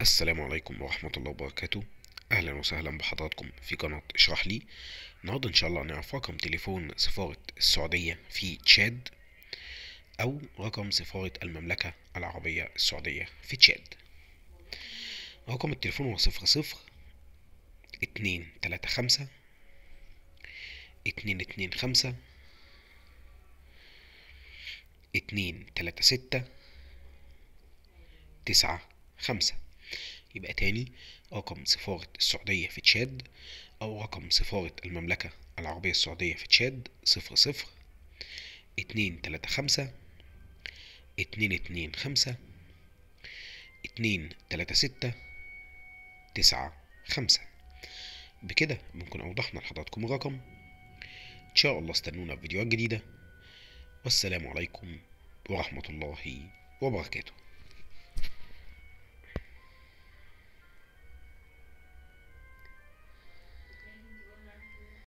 السلام عليكم ورحمة الله وبركاته أهلا وسهلا بحضراتكم في قناة اشرح لي النهاردة إن شاء الله هنعرف رقم تليفون سفارة السعودية في تشاد أو رقم سفارة المملكة العربية السعودية في تشاد رقم التليفون هو صفر صفر اتنين تلاتة خمسة اتنين اتنين خمسة اتنين تلاتة ستة تسعة خمسة يبقى تاني رقم سفارة السعودية في تشاد أو رقم سفارة المملكة العربية السعودية في تشاد صفر صفر اتنين تلاتة خمسة اتنين اتنين خمسة اتنين تلاتة ستة تسعة خمسة بكده ممكن أوضحنا لحضراتكم الرقم إن شاء الله استنونا في فيديوهات جديدة والسلام عليكم ورحمة الله وبركاته